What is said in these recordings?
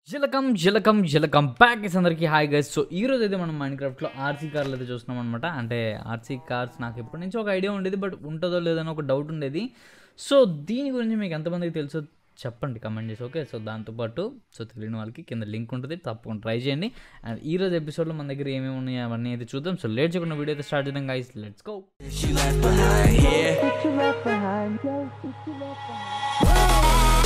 జలకం జలకం జలకం బ్యాక్ ఇస్ అందరికీ హాయ్ గైస్ సో ఈ రోజు అయితే మనం మైండ్ క్రాఫ్ట్లో ఆర్సీ కార్లు అయితే చూస్తున్నాం అనమాట అంటే ఆర్సీ కార్స్ నాకు ఎప్పటి నుంచో ఒక ఐడియా ఉండేది బట్ ఉంటుందో లేదని ఒక డౌట్ ఉండేది సో దీని గురించి మీకు ఎంతమందికి తెలుసో చెప్పండి కమెంట్ చేసి ఓకే సో దాంతోపాటు సో తెలియని వాళ్ళకి కింద లింక్ ఉంటుంది తప్పకుండా ట్రై చేయండి అండ్ ఈ రోజు ఎపిసోడ్లో మన దగ్గర ఏమేమి ఉన్నాయి అవన్నీ అయితే చూద్దాం సో లేట్ చేయకుండా వీడియో అయితే స్టార్ట్ చేద్దాం guys let's go She left behind here. What you left behind, yo, what you left behind.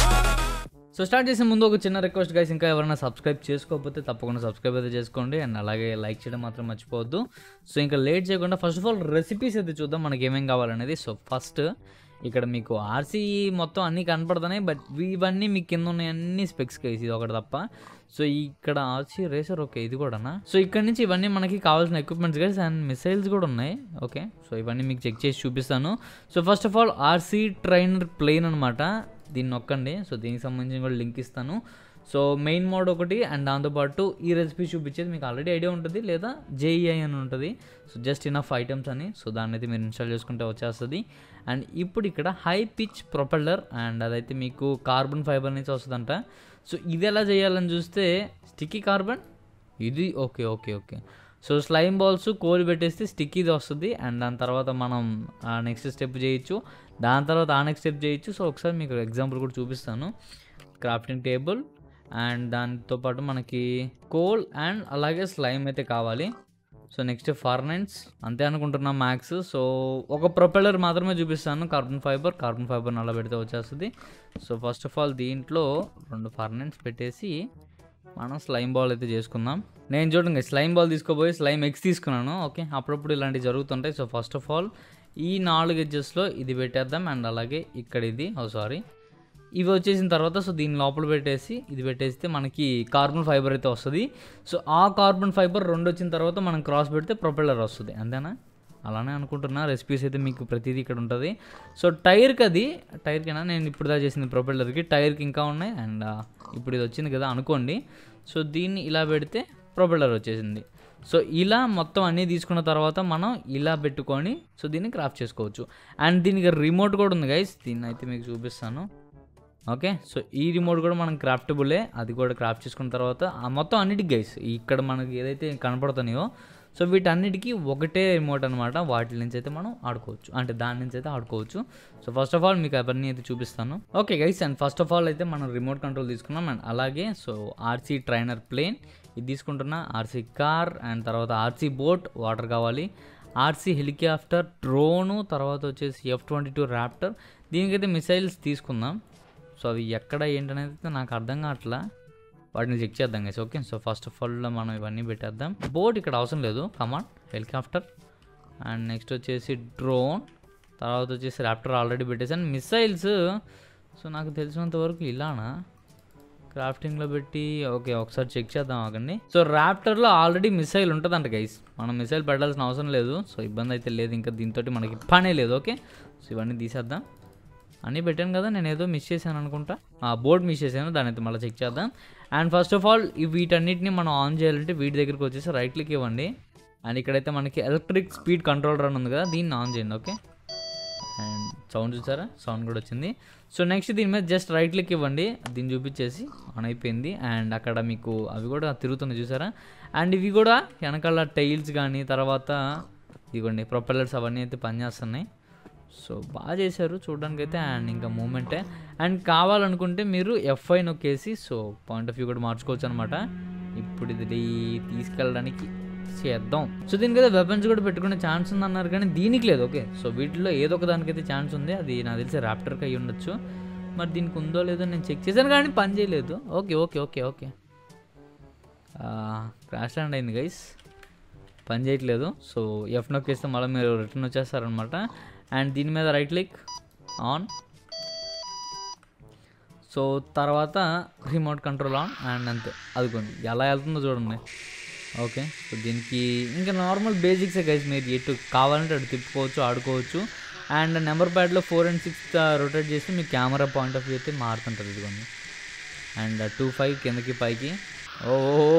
So start చేసే ముందు ఒక చిన్న రిక్వెస్ట్ గైస్ ఇంకా ఎవరైనా సబ్స్క్రైబ్ చేసుకోకపోతే తప్పకుండా సబ్స్క్రైబ్ అయితే చేసుకోండి అండ్ అలాగే లైక్ చేయడం మాత్రం మర్చిపోవద్దు సో ఇంకా లేట్ చేయకుండా ఫస్ట్ ఆఫ్ ఆల్ రెసిపీస్ అయితే చూద్దాం మనకి ఏమేం కావాలనేది సో ఫస్ట్ ఇక్కడ మీకు ఆర్సీ మొత్తం అన్నీ కనపడుతున్నాయి బట్ ఇవన్నీ మీకు కింద ఉన్నాయి అన్ని స్పెక్స్ కేసు ఇది ఒకటి తప్ప సో ఇక్కడ ఆర్సీ రేసర్ ఓకే ఇది కూడానా సో ఇక్కడ నుంచి ఇవన్నీ మనకి కావాల్సిన ఎక్విప్మెంట్స్ గైస్ అండ్ మిసైల్స్ కూడా ఉన్నాయి ఓకే సో ఇవన్నీ మీకు చెక్ చేసి చూపిస్తాను so first of all RC trainer plane అనమాట దీన్ని నొక్కండి సో దీనికి సంబంధించి కూడా లింక్ ఇస్తాను సో మెయిన్ మోడ్ ఒకటి అండ్ దాంతోపాటు ఈ రెసిపీ చూపించేది మీకు ఆల్రెడీ ఐడియా ఉంటుంది లేదా జేఈఐ అని ఉంటుంది సో జస్ట్ ఇనఫ్ ఐటమ్స్ అని సో దాన్ని అయితే మీరు ఇన్స్టాల్ చేసుకుంటే వచ్చేస్తుంది అండ్ ఇప్పుడు ఇక్కడ హై పిచ్ ప్రొపెల్లర్ అండ్ అదైతే మీకు కార్బన్ ఫైబర్ నుంచి వస్తుందంట సో ఇది ఎలా చేయాలని చూస్తే స్టిక్కీ కార్బన్ ఇది okay okay okay so slime balls కోరి పెట్టేస్తే స్టిక్కీది వస్తుంది అండ్ దాని తర్వాత మనం నెక్స్ట్ స్టెప్ చేయొచ్చు దాని తర్వాత ఆ నెక్స్ట్ స్టెప్ చేయొచ్చు సో ఒకసారి మీకు ఎగ్జాంపుల్ కూడా చూపిస్తాను క్రాఫ్టింగ్ టేబుల్ అండ్ దాంతోపాటు మనకి కోల్ అండ్ అలాగే స్లైమ్ అయితే కావాలి సో నెక్స్ట్ ఫర్నెన్స్ అంతే అనుకుంటున్నాం మ్యాక్స్ సో ఒక ప్రొపెల్లర్ మాత్రమే చూపిస్తాను కార్బన్ ఫైబర్ కార్బన్ ఫైబర్ అలా పెడితే వచ్చేస్తుంది సో ఫస్ట్ ఆఫ్ ఆల్ దీంట్లో రెండు ఫర్నెన్స్ పెట్టేసి మనం స్లైమ్ బాల్ అయితే చేసుకుందాం నేను చూడండి స్లైమ్ బాల్ తీసుకోపోయి స్లైమ్ ఎగ్స్ తీసుకున్నాను ఓకే అప్పుడప్పుడు ఇలాంటివి జరుగుతుంటాయి సో ఫస్ట్ ఆఫ్ ఆల్ ఈ నాలుగు ఎడ్జెస్లో ఇది పెట్టేద్దాం అండ్ అలాగే ఇక్కడ ఇది ఓ సారీ ఇవి వచ్చేసిన తర్వాత సో దీని లోపల పెట్టేసి ఇది పెట్టేస్తే మనకి కార్బన్ ఫైబర్ అయితే వస్తుంది సో ఆ కార్బన్ ఫైబర్ రెండు వచ్చిన తర్వాత మనం క్రాస్ పెడితే ప్రొపెల్లర్ వస్తుంది అంతేనా అలానే అనుకుంటున్నా రెసిపీస్ అయితే మీకు ప్రతిదీ ఇక్కడ ఉంటుంది సో టైర్కి అది టైర్కినా నేను ఇప్పుడు దా చేసింది ప్రొపెల్లర్కి టైర్కి ఇంకా ఉన్నాయి అండ్ ఇప్పుడు ఇది వచ్చింది కదా అనుకోండి సో దీన్ని ఇలా పెడితే ప్రొపెల్లర్ వచ్చేసింది సో ఇలా మొత్తం అన్నీ తీసుకున్న తర్వాత మనం ఇలా పెట్టుకొని సో దీన్ని క్రాఫ్ట్ చేసుకోవచ్చు అండ్ దీనికి రిమోట్ కూడా ఉంది గైస్ దీన్ని అయితే మీకు చూపిస్తాను ఓకే సో ఈ రిమోట్ కూడా మనం క్రాఫ్టబులే అది కూడా క్రాఫ్ట్ చేసుకున్న తర్వాత ఆ మొత్తం అన్నిటికి గైస్ ఇక్కడ మనకి ఏదైతే కనపడుతున్నాయో సో వీటన్నిటికీ ఒకటే రిమోట్ అనమాట వాటి నుంచి అయితే మనం ఆడుకోవచ్చు అంటే దాని నుంచి అయితే ఆడుకోవచ్చు సో ఫస్ట్ ఆఫ్ ఆల్ మీకు అవన్నీ అయితే చూపిస్తాను okay guys and first of all అయితే మనం రిమోట్ కంట్రోల్ తీసుకున్నాం అండ్ అలాగే సో ఆర్సీ ట్రైనర్ ప్లేన్ ఇది తీసుకుంటున్నా ఆర్సీ కార్ అండ్ తర్వాత ఆర్సీ బోట్ వాటర్ కావాలి ఆర్సీ హెలికాప్టర్ డ్రోను తర్వాత వచ్చేసి ఎఫ్ ట్వంటీ టూ ర్యాప్టర్ దీనికైతే మిసైల్స్ తీసుకుందాం సో అవి ఎక్కడ ఏంటనేది అయితే నాకు అర్థం కావట్లా వాటిని చెక్ చేద్దాం guys okay so first of all మనం ఇవన్నీ పెట్టేద్దాం బోట్ ఇక్కడ అవసరం లేదు కమాన్ హెలికాప్టర్ అండ్ నెక్స్ట్ వచ్చేసి డ్రోన్ తర్వాత వచ్చేసి ర్యాప్టర్ ఆల్రెడీ పెట్టేసాను మిసైల్స్ సో నాకు తెలిసినంత వరకు ఇలానా క్రాఫ్టింగ్లో పెట్టి ఓకే ఒకసారి చెక్ చేద్దాం ఆగండి సో ర్యాప్టర్లో ఆల్రెడీ మిసైల్ ఉంటుందంట గైస్ మనం మిసైల్ పెట్టాల్సిన అవసరం లేదు సో ఇబ్బంది అయితే లేదు ఇంకా దీంతో మనకి పనే లేదు ఓకే సో ఇవన్నీ తీసేద్దాం అన్నీ పెట్టాను కదా నేను ఏదో మిస్ చేశాను అనుకుంటా ఆ బోర్డ్ మిస్ చేశాను దాని అయితే మళ్ళీ చెక్ చేద్దాం అండ్ ఫస్ట్ ఆఫ్ ఆల్ ఈ వీటన్నిటిని మనం ఆన్ చేయాలంటే వీటి దగ్గరికి వచ్చేసి రైట్ క్లిక్ ఇవ్వండి అండ్ ఇక్కడైతే మనకి ఎలక్ట్రిక్ స్పీడ్ కంట్రోలర్ అని ఉంది కదా దీన్ని ఆన్ చేయండి ఓకే అండ్ సౌండ్ చూసారా సౌండ్ కూడా వచ్చింది సో నెక్స్ట్ దీని మీద జస్ట్ రైట్ క్లిక్ ఇవ్వండి దీన్ని చూపించేసి ఆన్ అయిపోయింది అండ్ అక్కడ మీకు అవి కూడా తిరుగుతున్నాయి చూసారా అండ్ ఇవి కూడా వెనకాల టైల్స్ కానీ తర్వాత ఇదిగోండి ప్రొపెల్లర్స్ అవన్నీ అయితే పనిచేస్తున్నాయి సో బాగా చేశారు చూడడానికి అయితే అండ్ ఇంకా మూమెంటే అండ్ కావాలనుకుంటే మీరు ఎఫ్ఐ నొక్కేసి సో పాయింట్ ఆఫ్ వ్యూ కూడా మార్చుకోవచ్చు అనమాట ఇప్పుడు ఇది తీసుకెళ్ళడానికి చేద్దాం సో దీనికి అయితే వెపన్స్ కూడా పెట్టుకునే ఛాన్స్ ఉంది అన్నారు కానీ దీనికి లేదు ఓకే సో వీటిలో ఏదో ఒక దానికైతే ఛాన్స్ ఉంది అది నాకు తెలిసి ర్యాప్టర్కి అయ్యి ఉండొచ్చు మరి దీనికి ఉందో లేదో నేను చెక్ చేశాను కానీ పని చేయలేదు okay okay okay okay crash land అయింది గైస్ పని చేయట్లేదు సో ఎఫ్ నొక్కేస్తే మళ్ళీ మీరు రిటర్న్ వచ్చేస్తారనమాట అండ్ దీని మీద రైట్ క్లిక్ ఆన్ సో తర్వాత రిమోట్ కంట్రోల్ ఆన్ అండ్ అంతే అదిగోండి ఎలా వెళ్తుందో చూడండి ఓకే సో దీనికి ఇంకా నార్మల్ బేసిక్సే గైస్ మీరు ఎటు కావాలంటే అటు తిప్పుకోవచ్చు ఆడుకోవచ్చు అండ్ నెంబర్ ప్యాడ్లో ఫోర్ అండ్ సిక్స్ రొటేట్ చేసి మీ కెమెరా పాయింట్ ఆఫ్ వ్యూ అయితే మారుతుంటుంది ఇదిగోండి అండ్ టూ ఫైవ్ కిందకి పైకి ఓ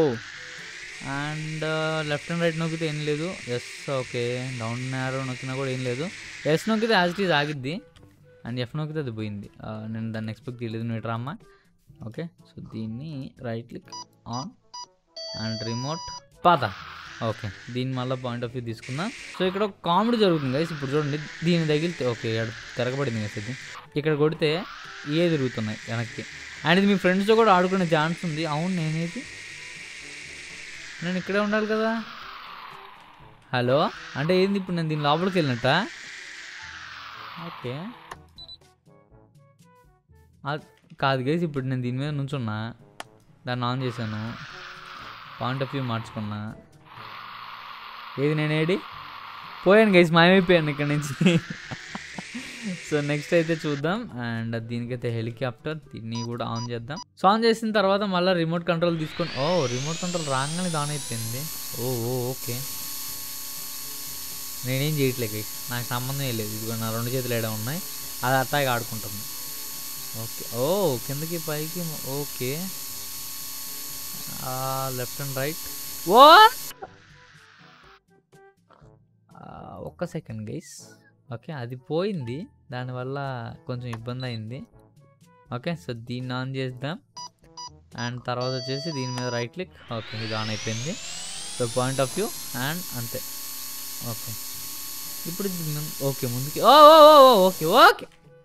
అండ్ లెఫ్ట్ అండ్ రైట్ నొక్కితే ఏం లేదు ఎస్ ఓకే డౌన్ నేరో నొక్కినా కూడా ఏం లేదు ఎస్ నొక్కితే యాజ్ ఇట్ ఈజ్ ఆగిద్ది అండ్ ఎఫ్ నొక్కితే అది పోయింది ఆ, నేను దాన్ని ఎక్స్పెక్ట్ చేయలేదు నువ్వు ఇట్రా అమ్మ ఓకే సో దీన్ని right click on and remote పాత ఓకే దీన్ని మళ్ళీ పాయింట్ ఆఫ్ వ్యూ తీసుకుందాం సో ఇక్కడ ఒక కామెడీ జరుగుతుంది గైస్ ఇప్పుడు చూడండి దీని తగిలితే ఓకే ఇక్కడ తిరగబడింది గైస్ ఇది ఇక్కడ కొడితే ఏ తిరుగుతున్నాయి వెనక్కి అండ్ ఇది మీ ఫ్రెండ్స్తో కూడా ఆడుకునే ఛాన్స్ ఉంది అవును నేనేది నేను ఇక్కడే ఉండాలి కదా హలో అంటే ఏంది ఇప్పుడు నేను దీని లోపలికి వెళ్ళినట్ట ఓకే ఆ- కాదు గైస్ ఇప్పుడు నేను దీని మీద నుంచున్నా దాన్ని ఆన్ చేశాను పాయింట్ ఆఫ్ వ్యూ మార్చుకున్నా ఏది నేను ఏడి పోయాను గైస్ మాయమైపోయాను ఇక్కడ నుంచి సో నెక్స్ట్ అయితే చూద్దాం అండ్ దీనికైతే హెలికాప్టర్ దీన్ని కూడా ఆన్ చేద్దాం సో ఆన్ చేసిన తర్వాత మళ్ళీ రిమోట్ కంట్రోల్ తీసుకొని ఓ రిమోట్ కంట్రోల్ రాగానే ఇది ఆన్ అయిపోయింది ఓ ఓ ఓకే నేనేం చేయట్లేదు గైస్ నాకు సంబంధం ఏం లేదు ఇదిగో నా రెండు చేతులు ఏడా ఉన్నాయి అది అట్టాగా ఆడుకుంటుంది ఓకే ఓ కిందకి పైకి మ- ఓకే లెఫ్ట్ అండ్ రైట్ ఓ ఒక్క సెకండ్ గైస్ ఓకే అది పోయింది దానివల్ల కొంచెం ఇబ్బంది అయింది ఓకే సో దీన్ని ఆన్ చేద్దాం అండ్ తర్వాత వచ్చేసి దీని మీద రైట్ క్లిక్ ఓకే ఇది ఆన్ అయిపోయింది so point of view and అంతే ఓకే ఇప్పుడు ఇది ముం- ఓకే ముందుకి ఓ ఓ ఓ ఓ, ఓకే ఓకే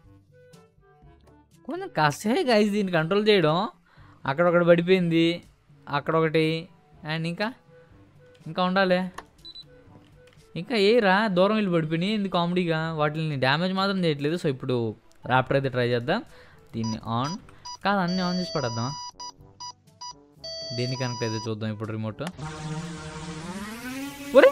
కొంచెం కష్టమే గైస్ దీన్ని కంట్రోల్ చేయడం అక్కడ ఒకటి పడిపోయింది అక్కడ ఒకటి అండ్ ఇంకా ఇంకా ఉండాలి ఇంకా ఏరా దూరం వెళ్ళి పడిపోయినాయి ఇది కామెడీగా వాటిని డ్యామేజ్ మాత్రం చేయట్లేదు సో ఇప్పుడు ర్యాప్టర్ అయితే ట్రై చేద్దాం దీన్ని ఆన్ కాదు అన్నీ ఆన్ చేసి పడేద్దాం దేన్ని కనెక్ట్ అయితే చూద్దాం ఇప్పుడు రిమోట్ ఒరే!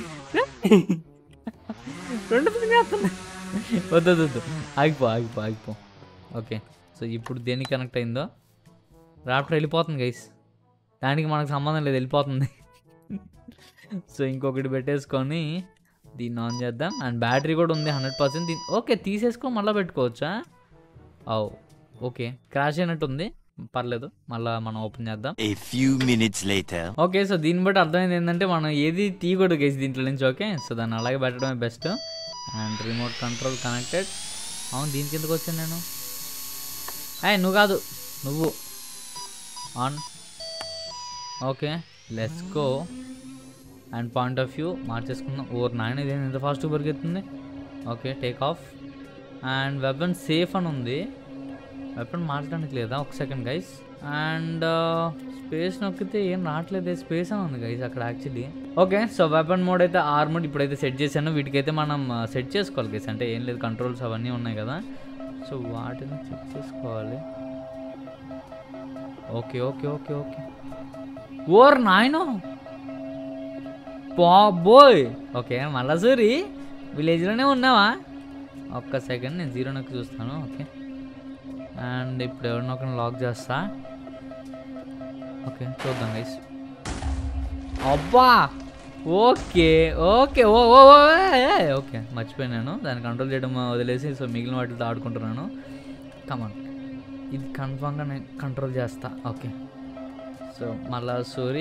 రెండు తిరిగేస్తున్నాయి. వద్దు వద్దు వద్దు ఆగిపో ఆగిపో ఆగిపో ఓకే సో ఇప్పుడు దేనికి కనెక్ట్ అయిందో ర్యాప్టర్ వెళ్ళిపోతుంది గైస్ దానికి మనకు సంబంధం లేదు వెళ్ళిపోతుంది సో ఇంకొకటి పెట్టేసుకొని దీన్ని ఆన్ చేద్దాం అండ్ బ్యాటరీ కూడా ఉంది హండ్రెడ్ పర్సెంట్ దీన్ని ఓకే తీసేసుకొని మళ్ళీ పెట్టుకోవచ్చా ఓ ఓకే క్రాష్ అయినట్టుంది పర్లేదు మళ్ళీ మనం ఓపెన్ చేద్దాం A few minutes later. Okay so దీన్ని బట్టి అర్థమైంది ఏంటంటే మనం ఏది తీయకూడదు గేసి దీంట్లో నుంచి ఓకే సో దాన్ని అలాగే పెట్టడమే best and remote control connected అవును దీని కిందకు వచ్చాను నేను అయ్యి నువ్వు కాదు నువ్వు on okay let's go and point of view మార్చేసుకుందాం ఓర్ నాయన ఇదేం ఎంత ఫాస్ట్ పరిగెత్తుంది okay take off and weapon safe అని ఉంది వెపన్ మార్చడానికి లేదా ఒక సెకండ్ గైస్ అండ్ స్పేస్ నొక్కితే ఏం రావట్లేదు స్పేస్ అని ఉంది గైస్ అక్కడ actually okay so weapon mode అయితే ఆర్మోడ్ ఇప్పుడైతే సెట్ చేశాను వీటికైతే మనం సెట్ చేసుకోవాలి గైస్ అంటే ఏం లేదు కంట్రోల్స్ అవన్నీ ఉన్నాయి కదా సో వాటిని చెక్ చేసుకోవాలి ఓకే ఓకే ఓకే ఓకే ఓర్ నాయనో బాబోయ్ ఓకే మళ్ళా సూరి విలేజ్లోనే ఉన్నావా ఒక్క సెకండ్ నేను జీరో నొక్కి చూస్తాను ఓకే అండ్ ఇప్పుడు ఎవరినో ఒకరిని లాక్ చేస్తా ఓకే చూద్దాం గైస్ అబ్బా ఓకే ఓకే ఓ ఓ ఓ, ఏ, ఏ, ఓకే మర్చిపోయాను దాన్ని కంట్రోల్ చేయడం వదిలేసి సో మిగిలిన వాటితో ఆడుకుంటున్నాను కమాన్ ఇది కన్ఫామ్గా నేను కంట్రోల్ చేస్తా ఓకే సో మళ్ళా సూరి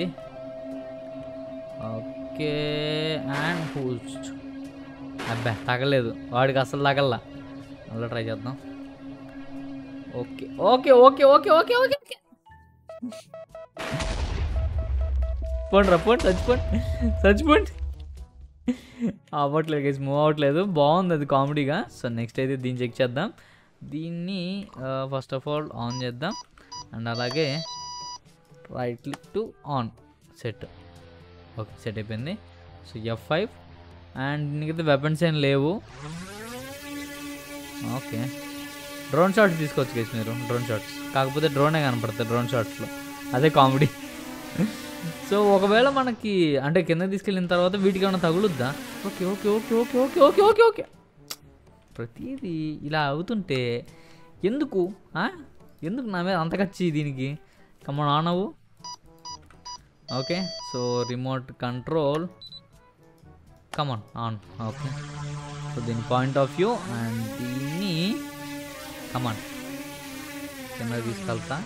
ఓకే అండ్ హూస్ట్ అబ్బా తగలేదు వాడికి అసలు తగల్లా మళ్ళీ ట్రై చేద్దాం okay okay okay okay okay okay okay పోండి రా పోండి చచ్చిపోండి చచ్చిపోండి అవ్వట్లేదు గైస్ మూవ్ అవ్వట్లేదు బాగుంది అది కామెడీగా సో నెక్స్ట్ అయితే దీన్ని చెక్ చేద్దాం దీన్ని ఫస్ట్ ఆఫ్ ఆల్ ఆన్ చేద్దాం అండ్ అలాగే right click to on set okay set అయిపోయింది సో ఎఫ్ ఫైవ్ అండ్ దీనికైతే వెపన్స్ ఏం లేవు ఓకే డ్రోన్ షాట్స్ తీసుకోవచ్చు గైస్ మీరు డ్రోన్ షాట్స్ కాకపోతే డ్రోనే కనపడుతుంది డ్రోన్ షాట్స్లో అదే కామెడీ సో ఒకవేళ మనకి అంటే కింద తీసుకెళ్ళిన తర్వాత వీటికి ఏమైనా తగులుద్దా okay okay okay okay okay okay okay okay ప్రతిదీ ఇలా అవుతుంటే ఎందుకు ఆ? ఎందుకు నా మీద అంత ఖర్చు దీనికి కమ్మన్ ఆన్ అవ్వు okay so remote control come on on okay so దీని పాయింట్ ఆఫ్ వ్యూ అండ్ దీన్ని కమాన్ కింద తీసుకెళ్తా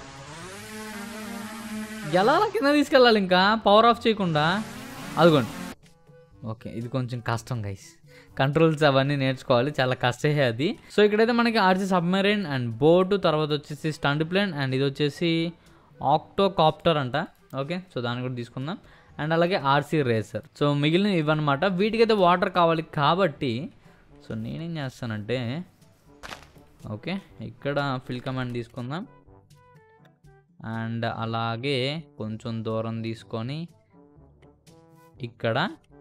ఎలా అలా కింద తీసుకెళ్ళాలి ఇంకా పవర్ ఆఫ్ చేయకుండా అదిగోండి ఓకే ఇది కొంచెం కష్టం గైస్ కంట్రోల్స్ అవన్నీ నేర్చుకోవాలి చాలా కష్టమే అది సో ఇక్కడైతే మనకి ఆర్సీ సబ్మెరైన్ అండ్ బోటు తర్వాత వచ్చేసి స్టంట్ ప్లేన్ అండ్ ఇది వచ్చేసి ఆక్టో కాప్టర్ అంట ఓకే సో దాన్ని కూడా తీసుకుందాం అండ్ అలాగే ఆర్సీ రేసర్ సో మిగిలిన ఇవన్నమాట వీటికైతే వాటర్ కావాలి కాబట్టి సో నేనేం చేస్తానంటే ఓకే ఇక్కడ ఫిల్ కమాండ్ తీసుకుందాం అండ్ అలాగే కొంచెం దూరం తీసుకొని ఇక్కడ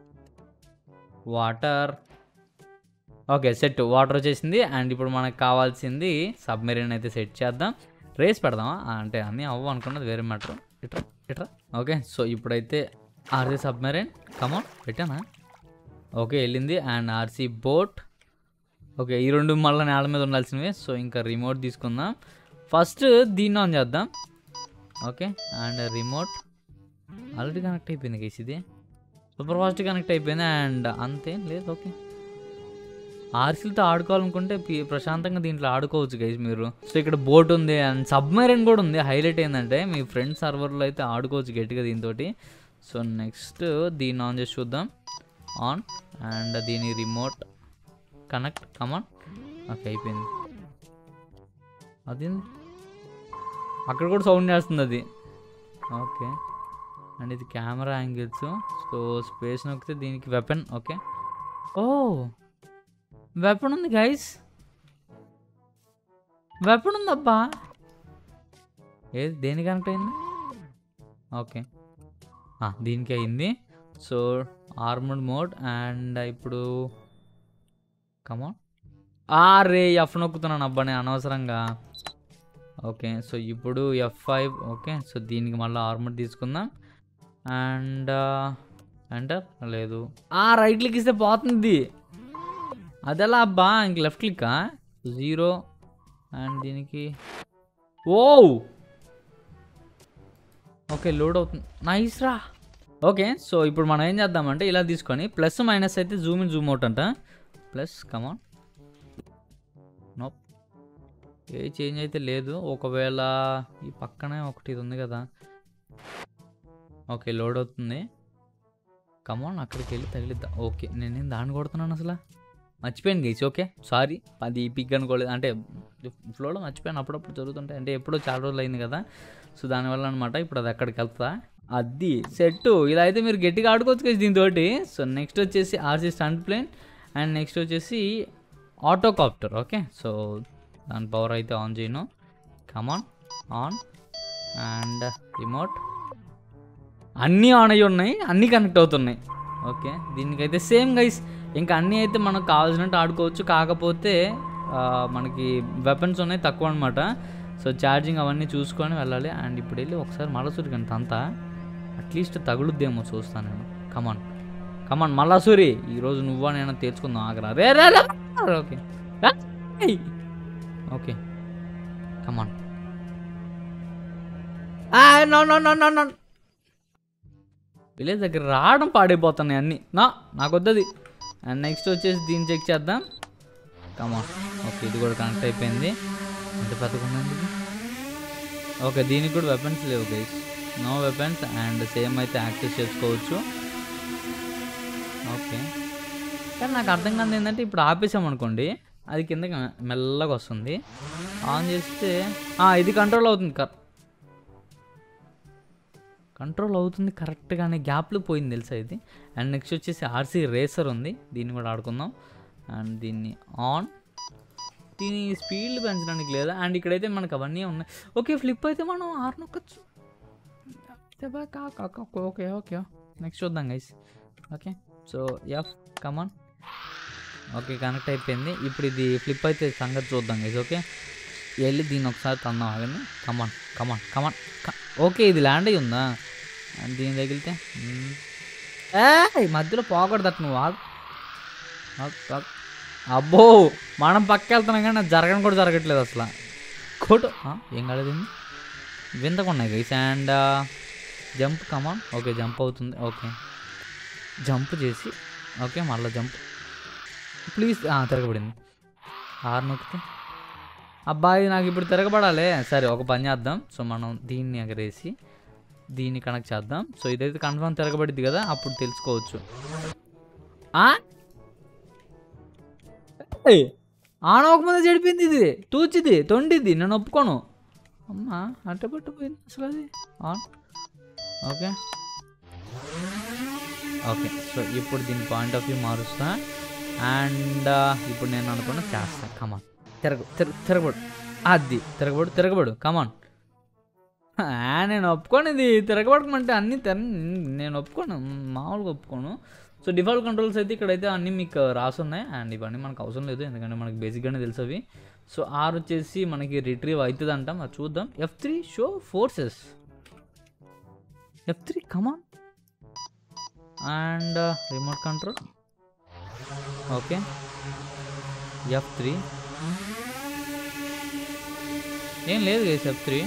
వాటర్ ఓకే సెట్ వాటర్ వచ్చేసింది అండ్ ఇప్పుడు మనకు కావాల్సింది సబ్మెరీన్ అయితే సెట్ చేద్దాం రేస్ పెడదామా ఆ, అంటే అన్నీ అవ్వ అనుకున్నది వేరే మ్యాటర్ ఇట్రా ఇట్రా ఓకే సో ఇప్పుడైతే ఆర్సీ సబ్మెరీన్ కమౌన్ పెట్టానా ఓకే వెళ్ళింది అండ్ ఆర్సీ బోట్ ఓకే ఈ రెండు మళ్ళీ నేల మీద ఉండాల్సినవి సో ఇంకా రిమోట్ తీసుకుందాం ఫస్ట్ దీన్ని ఆన్ చేద్దాం okay and remote already connect అయిపోయింది గైస్ ఇది సూపర్ ఫాస్ట్ కనెక్ట్ అయిపోయింది అండ్ అంతేం లేదు ఓకే ఆర్సీలతో ఆడుకోవాలనుకుంటే పి- ప్రశాంతంగా దీంట్లో ఆడుకోవచ్చు గైస్ మీరు సో ఇక్కడ బోట్ ఉంది అండ్ సబ్మెరైన్ కూడా ఉంది హైలైట్ ఏంటంటే మీ ఫ్రెండ్ సర్వర్లో అయితే ఆడుకోవచ్చు గట్టిగా దీంతో సో నెక్స్ట్ దీన్ని ఆన్ చేసి చూద్దాం ఆన్ అండ్ దీని రిమోట్ కనెక్ట్ కమాన్ ఓకే అయిపోయింది అది అక్కడ కూడా సౌండ్ చేస్తుంది అది ఓకే అండ్ ఇది కెమెరా యాంగిల్స్ సో స్పేస్ నొక్కితే దీనికి వెపన్ ఓకే ఓ వెపన్ ఉంది గైస్ వెపన్ ఉంది అబ్బా ఏది దేని కనెక్ట్ అయింది ఓకే ఆ, దీనికి అయింది సో ఆర్మడ్ మోడ్ అండ్ ఇప్పుడు కమాన్ ఆ రే ఎఫ్ నొక్కుతున్నాను అబ్బా నేను అనవసరంగా ఓకే సో ఇప్పుడు ఎఫ్ ఫైవ్ ఓకే సో దీనికి మళ్ళీ ఆర్మర్ తీసుకుందాం అండ్ ఎంటర్ లేదు ఆ రైట్ క్లిక్ ఇస్తే పోతుంది అదెలా అబ్బా ఇంక లెఫ్ట్ క్లిక్కా జీరో అండ్ దీనికి ఓ ఓకే లోడ్ అవుతుంది నైస్ రా ఓకే సో ఇప్పుడు మనం ఏం చేద్దామంటే ఇలా తీసుకొని ప్లస్ మైనస్ అయితే జూమ్ ఇన్ జూమ్ అవుట్ అంట ప్లస్ కమాన్ నోప్ ఏ చేంజ్ అయితే లేదు ఒకవేళ ఈ పక్కనే ఒకటి ఇది ఉంది కదా ఓకే లోడ్ అవుతుంది కమాన్ అక్కడికి వెళ్ళి తగిలిద్దా ఓకే నేనేం దాన్ని కొడుతున్నాను అసలు మర్చిపోయాను గైస్ ఓకే సారీ అది పిక్ అనుకోలేదు అంటే ఫ్లోలో మర్చిపోయాను అప్పుడప్పుడు జరుగుతుంటాయి అంటే ఎప్పుడో చాలా రోజులు అయింది కదా సో దానివల్ల అనమాట ఇప్పుడు అది అక్కడికి వెళ్తా అది సెట్ ఇలా అయితే మీరు గట్టిగా ఆడుకోవచ్చు కదా దీంతో సో నెక్స్ట్ వచ్చేసి RC stunt plane and next వచ్చేసి ఆటోకాప్టర్ ఓకే సో దాని పవర్ అయితే ఆన్ చేయను కమాన్ ఆన్ అండ్ రిమోట్ అన్నీ ఆన్ అయ్యి ఉన్నాయి అన్నీ కనెక్ట్ అవుతున్నాయి ఓకే దీనికైతే సేమ్ గైస్ ఇంకా అన్నీ అయితే మనకు కావాల్సినట్టు ఆడుకోవచ్చు కాకపోతే ఆ, మనకి వెపన్స్ ఉన్నాయి తక్కువ అనమాట సో ఛార్జింగ్ అవన్నీ చూసుకొని వెళ్ళాలి అండ్ ఇప్పుడు వెళ్ళి ఒకసారి మలసూరి కంటే అంతా అట్లీస్ట్ తగులుద్దేమో చూస్తాను నేను కమాన్ కమాన్ మల్లాసూరి ఈరోజు నువ్వా నేను తేల్చుకుందాం ఆగరా రే రే రే. ఓకే ఏయ్. Okay come on no no no no no village దగ్గర రావడం పాడైపోతున్నాయి అన్నీ నా నాకు వద్దది అండ్ నెక్స్ట్ వచ్చేసి దీన్ని చెక్ చేద్దాం కమా ఓకే ఇది కూడా కనెక్ట్ అయిపోయింది ఎంత పెద్దగా ఉందండి ఇది ఓకే దీనికి కూడా వెపన్స్ లేవు guys no weapons and same అయితే యాక్సెస్ చేసుకోవచ్చు ఓకే కానీ నాకు అర్థం కాదు ఏంటంటే ఇప్పుడు ఆపేసామనుకోండి అది కిందకి మె- మెల్లగా వస్తుంది ఆన్ చేస్తే ఆ, ఇది కంట్రోల్ అవుతుంది కర్ కంట్రోల్ అవుతుంది కరెక్ట్గానే గ్యాప్లో పోయింది తెలుసా ఇది అండ్ నెక్స్ట్ వచ్చేసి ఆర్సీ రేసర్ ఉంది దీన్ని కూడా ఆడుకుందాం అండ్ దీన్ని ఆన్ దీని స్పీడ్ పెంచడానికి లేదా అండ్ ఇక్కడైతే మనకు అవన్నీ ఉన్నాయి ఓకే ఫ్లిప్ అయితే మనం ఆరు నొక్కచ్చు ఓకే ఓకే నెక్స్ట్ చూద్దాం guys okay so F come on okay connect అయిపోయింది ఇప్పుడు ఇది ఫ్లిప్ అయితే సంగతి చూద్దాం గైస్ ఓకే వెళ్ళి దీన్ని ఒకసారి తందాం ఆగండి కమాన్ కమాన్ కమాన్ ఓకే ఇది ల్యాండ్ అయ్యి ఉందా అండ్ దీని తగిలితే మ్మ్. ఏయ్ మధ్యలో పోకూడదు అట్ట నువ్వు ఆగు. ఆగు, ఆగు. అబ్బో మనం పక్క వెళ్తున్నాం కానీ అది జరగడం కూడా జరగట్లేదు అసలు కోటు ఆ, ఏం కాలేదు వింతకున్నాయి guys and jump come on okay jump అవుతుంది ఓకే జంప్ చేసి ఓకే మళ్ళీ జంప్ ప్లీజ్ తిరగబడింది ఆరు నొక్కితే అబ్బాయి నాకు ఇప్పుడు తిరగబడాలి సరే ఒక పని చేద్దాం సో మనం దీన్ని ఎగరేసి దీన్ని కనెక్ట్ చేద్దాం సో ఇదైతే కన్ఫర్మ్ తిరగబడింది కదా అప్పుడు తెలుసుకోవచ్చు ఆ? ఏయ్ ఆన్ అవ్వకముందే చెడిపోయింది ఇది తూచిది తొండిది నేను ఒప్పుకోను అమ్మా అట్ట పట్టుపోయింది అసలు అది ఆన్ ఓకే ఓకే సో ఇప్పుడు దీని పాయింట్ ఆఫ్ వ్యూ మారుస్తా అండ్ ఇప్పుడు నేను అనుకున్న చేస్తా కమాన్ తిరగ తిరగ తిరగబడు అది తిరగబడు తిరగబడు కమాన్ నేను ఒప్పుకోను ఇది తిరగబడకమంటే అన్నీ తెర నేను ఒప్పుకోను మామూలుగా ఒప్పుకోను సో డిఫాల్ట్ కంట్రోల్స్ అయితే ఇక్కడైతే అన్నీ మీకు రాసున్నాయి అండ్ ఇవన్నీ మనకు అవసరం లేదు ఎందుకంటే మనకి బేసిక్గానే తెలుసు అవి సో ఆర్ వచ్చేసి మనకి రిట్రీవ్ అవుతుంది అంటాం అది చూద్దాం F three show forces F three come on and remote control okay F three ఏం లేదు గైస్ ఎఫ్ త్రీ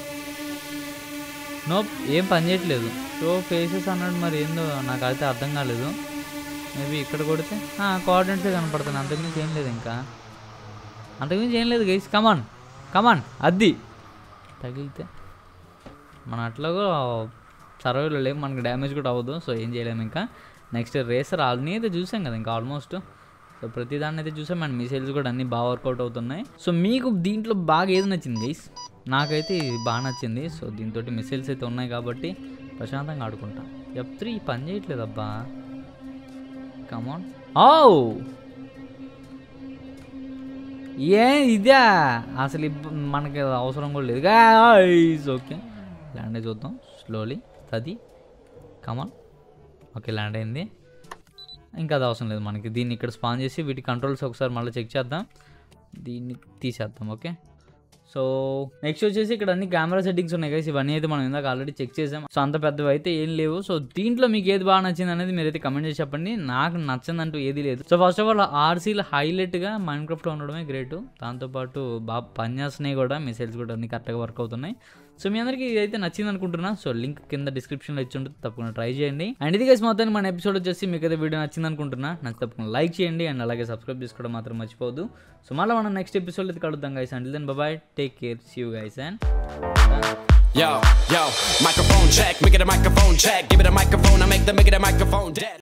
నో ఏం పని చేయట్లేదు షో ఫేసెస్ అన్నాడు మరి ఏందో నాకు అయితే అర్థం కాలేదు మేబీ ఇక్కడ కొడితే కోఆర్డినేట్సే కనపడుతుంది అంతకుమించి ఏం లేదు ఇంకా అంతకుమించి ఏం లేదు గైస్ కమాన్ కమాన్ అద్ది తగిలితే మన అట్లాగో సర్వేలో లేవు మనకి డ్యామేజ్ కూడా అవ్వదు సో ఏం చేయలేము ఇంకా నెక్స్ట్ రేసర్ అన్నీ అయితే చూసాం కదా ఇంకా ఆల్మోస్ట్ సో ప్రతి దాన్ని అయితే చూసాం అండ్ మిసైల్స్ కూడా అన్నీ బాగా వర్కౌట్ అవుతున్నాయి సో మీకు దీంట్లో బాగా ఏది నచ్చింది గైస్ నాకైతే ఇది బాగా నచ్చింది సో దీంతో మిసైల్స్ అయితే ఉన్నాయి కాబట్టి ప్రశాంతంగా ఆడుకుంటా ఎఫ్ త్రీ పని చేయట్లేదు అబ్బా కమాన్ ఓ ఏ ఇదే అసలు ఇబ్బ- మనకి అవసరం కూడా లేదు గైస్ ఓకే ల్యాండ్ అయి చూద్దాం స్లోలీ అది కమాన్ ఓకే ల్యాండ్ అయింది ఇంకా అది అవసరం లేదు మనకి దీన్ని ఇక్కడ స్పాన్ చేసి వీటి కంట్రోల్స్ ఒకసారి మళ్ళీ చెక్ చేద్దాం దీన్ని తీసేద్దాం ఓకే సో నెక్స్ట్ వచ్చేసి ఇక్కడ అన్ని కెమెరా సెట్టింగ్స్ ఉన్నాయి కదా ఇవన్నీ అయితే మనం ఇందాక ఆల్రెడీ చెక్ చేసాం సో అంత పెద్దవి అయితే ఏం లేవు సో దీంట్లో మీకు ఏది బాగా నచ్చింది అనేది మీరైతే కమెంట్ చేసి చెప్పండి నాకు నచ్చిందంటూ ఏది లేదు సో ఫస్ట్ ఆఫ్ ఆల్ ఆర్సీలు హైలైట్గా మైండ్ క్రాఫ్ట్లో ఉండడమే గ్రేట్ దాంతోపాటు బాగా పనిచేస్తున్నాయి కూడా మిసైల్స్ కూడా అన్ని కరెక్ట్గా వర్క్ అవుతున్నాయి సో మీ అందరికీ ఇది అయితే నచ్చింది అనుకుంటున్నా సో లింక్ కింద డిస్క్రిప్షన్లో ఇచ్చి ఉంటుంది తప్పకుండా ట్రై చేయండి అండ్ ఇది గైస్ మొత్తాన్ని మన ఎపిసోడ్ వచ్చేసి మీకు అయితే వీడియో నచ్చింది అనుకుంటున్నా నాకు తప్పకుండా లైక్ చేయండి అండ్ అలాగే సబ్స్క్రైబ్ చేసుకోవడం మాత్రం మర్చిపోవద్దు సో మళ్ళీ మనం నెక్స్ట్ ఎపిసోడ్ అయితే కలుద్దాం guys and then bye take care see you guys and Yo, yo, microphone check, make it a microphone check. Give it a microphone, I make the make it a microphone dead.